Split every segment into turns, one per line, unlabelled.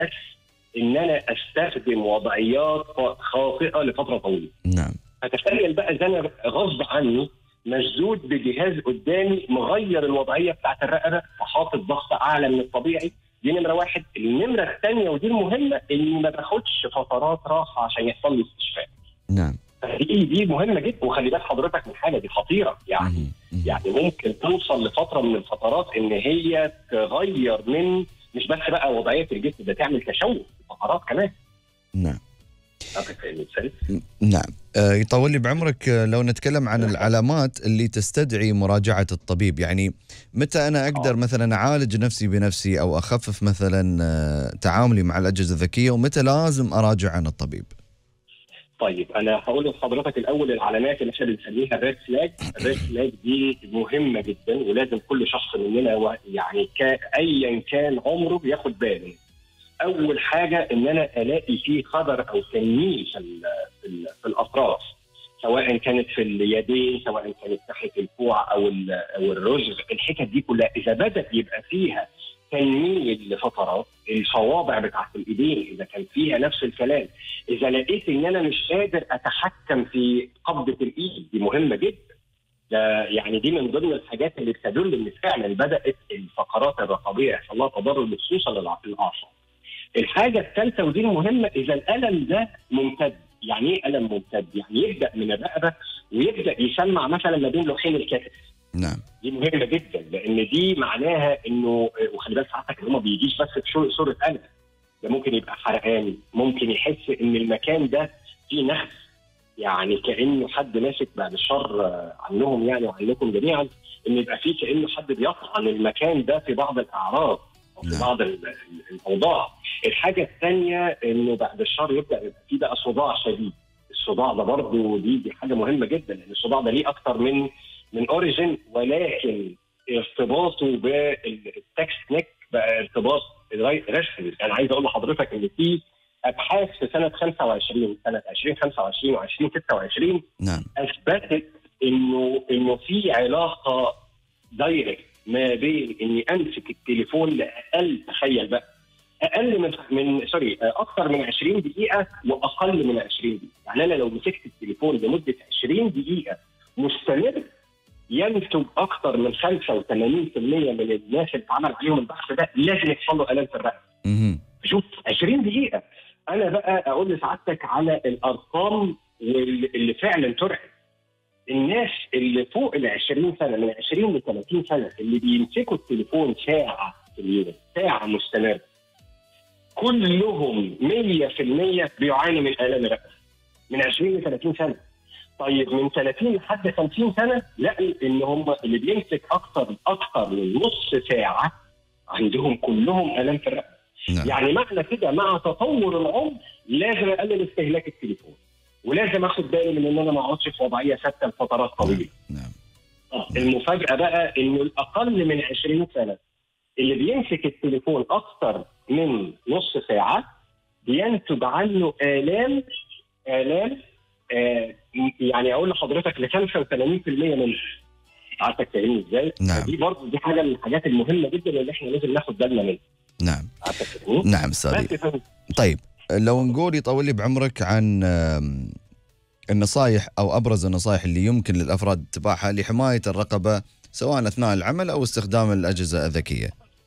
بس ان انا استخدم وضعيات خاطئه لفتره طويله
نعم
فتخيل بقى اذا انا غصب عني مشدود بجهاز قدامي مغير الوضعيه بتاعت الرقبه وحاطط ضغط اعلى من الطبيعي دي نمره واحد النمره الثانيه ودي المهمه اني ما باخدش فترات راحه عشان يحصل لي استشفاء
نعم
دي دي مهمه جدا وخلي بالك حضرتك من حاجه دي خطيره يعني
مهم. مهم.
يعني ممكن توصل لفتره من الفترات ان هي تغير من مش بس بقى وضعيه الجسم ده تعمل تشوه في الفقرات كمان
نعم
أعتقد فاهمني إزاي؟
نعم آه، يطول لي بعمرك آه، لو نتكلم عن العلامات اللي تستدعي مراجعة الطبيب يعني متى أنا أقدر
آه.
مثلا أعالج نفسي بنفسي أو أخفف مثلا آه، تعاملي مع الأجهزة الذكية ومتى لازم أراجع عن الطبيب
طيب انا هقول لحضرتك الاول العلامات اللي احنا بنسميها الريد فلاج الريد فلاج دي مهمه جدا ولازم كل شخص مننا و- يعني كا- ايا كان عمره ياخد باله اول حاجه ان انا الاقي فيه خضر او تنميل في ال- في ال- في الاطراف سواء كانت في اليدين سواء كانت ناحيه الكوع او ال- او الرجل الحتت دي كلها اذا بدا يبقى فيها تنميل لفترات الصوابع بتاعت الايدين اذا كان فيها نفس الكلام اذا لقيت ان انا مش قادر اتحكم في قبضه الايد دي مهمه جدا ده يعني دي من ضمن الحاجات اللي بتدل ان فعلا بدات الفقرات الرقبيه يحصل لها تضرر خصوصا للاعصاب. الحاجه الثالثه ودي المهمه اذا الالم ده ممتد، يعني ايه الم ممتد؟ يعني يبدا من الرقبه ويبدا يسمع مثلا ما بين لوحين الكتف.
نعم
دي مهمه جدا لان دي معناها انه وخلي بالك ساعتك ان هو ما بيجيش بس في شو- صوره الم ده ممكن يبقى حرقان ممكن يحس ان المكان ده فيه نخس يعني كانه حد ماسك بعد الشر آه، عنهم يعني وعنكم جميعا ان يبقى فيه كانه حد بيطعن المكان ده في بعض الاعراض او في
نعم.
بعض ال- ال- الاوضاع الحاجه الثانيه انه بعد الشر يبدا يبقى فيه بقى صداع شديد الصداع ده برضه دي دي حاجه مهمه جدا لان الصداع ده ليه اكتر من من اوريجن ولكن ارتباطه بالتكست نيك بقى ارتباط غير رسمي انا عايز اقول لحضرتك ان في ابحاث في سنه 25 سنه 2025 و2026
نعم
اثبتت انه انه في علاقه دايركت ما بين اني امسك التليفون لاقل تخيل بقى اقل من من سوري اكثر من 20 دقيقه واقل من 20 دقيقه يعني انا لو مسكت التليفون لمده 20 دقيقه مستمر ينتج اكثر من 85% من الناس اللي اتعمل عليهم البحث ده لازم يحصل له الام في الرقبه
مهم.
شوف 20 دقيقة أنا بقى أقول لسعادتك على الأرقام واللي فعلا ترعب الناس اللي فوق ال 20 سنة من 20 ل 30 سنة اللي بيمسكوا التليفون ساعة في اليوم ساعة مستمرة كلهم 100% بيعاني من آلام الرقبة من 20 ل 30 سنة طيب من 30 لحد 50 سنة لقوا إن هم اللي بيمسك أكتر أكتر من نص ساعة عندهم كلهم آلام في الرقبة
نعم
يعني معنى كده مع تطور العمر لازم اقلل استهلاك التليفون ولازم اخد بالي من ان انا ما اقعدش في وضعيه ثابته لفترات طويله
نعم
آه، المفاجاه بقى انه الاقل من 20 سنه اللي بيمسك التليفون اكثر من نص ساعه بينتج عنه الام الام آه يعني اقول لحضرتك ل 85% منه عارفك فاهمني ازاي؟
نعم.
دي برضه دي حاجه من الحاجات المهمه جدا اللي احنا لازم ناخد بالنا منها
نعم
عارفك فاهمني؟
نعم استاذي
بس فاهم.
طيب لو نقول يطول لي بعمرك عن آم، النصائح او ابرز النصائح اللي يمكن للافراد اتباعها لحمايه الرقبه سواء اثناء العمل او استخدام الاجهزه الذكيه.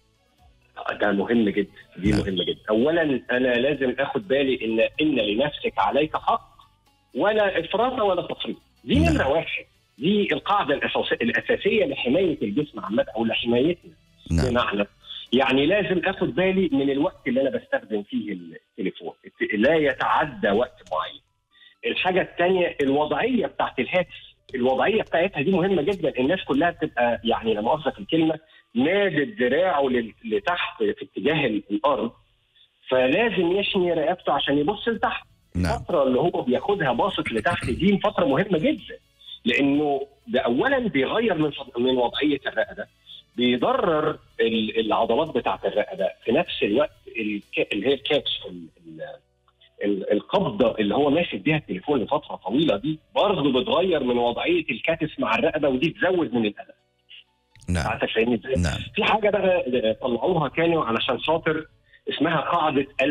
ده مهم جدا دي
نعم.
مهمه جدا اولا انا لازم اخد بالي ان ان لنفسك عليك حق ولا افراط ولا تفريط دي
نعم.
نمره واحد دي القاعده الاساسيه الاساسيه لحمايه الجسم عامه او لحمايتنا
نعم
بمعنى يعني لازم اخد بالي من الوقت اللي انا بستخدم فيه التليفون لا يتعدى وقت معين الحاجه الثانيه الوضعيه بتاعت الهاتف الوضعيه بتاعتها دي مهمه جدا الناس كلها بتبقى يعني لا مؤاخذه في الكلمه مادد دراعه لل- لتحت في اتجاه ال- الارض فلازم يشني رقبته عشان يبص لتحت
نعم
الفتره اللي هو بياخدها باصت لتحت دي فتره مهمه جدا لانه ده اولا بيغير من فض- من وضعيه الرقبه بيضرر ال- العضلات بتاعه الرقبه في نفس الوقت الك- اللي هي الكاتش ال- ال- ال- القبضه اللي هو ماسك بيها التليفون لفتره طويله دي برضه بتغير من وضعيه الكتف مع الرقبه ودي تزود من الالم
نعم
عارف فاهمني ازاي؟
نعم
في حاجه بقى طلعوها كانوا علشان خاطر اسمها قاعده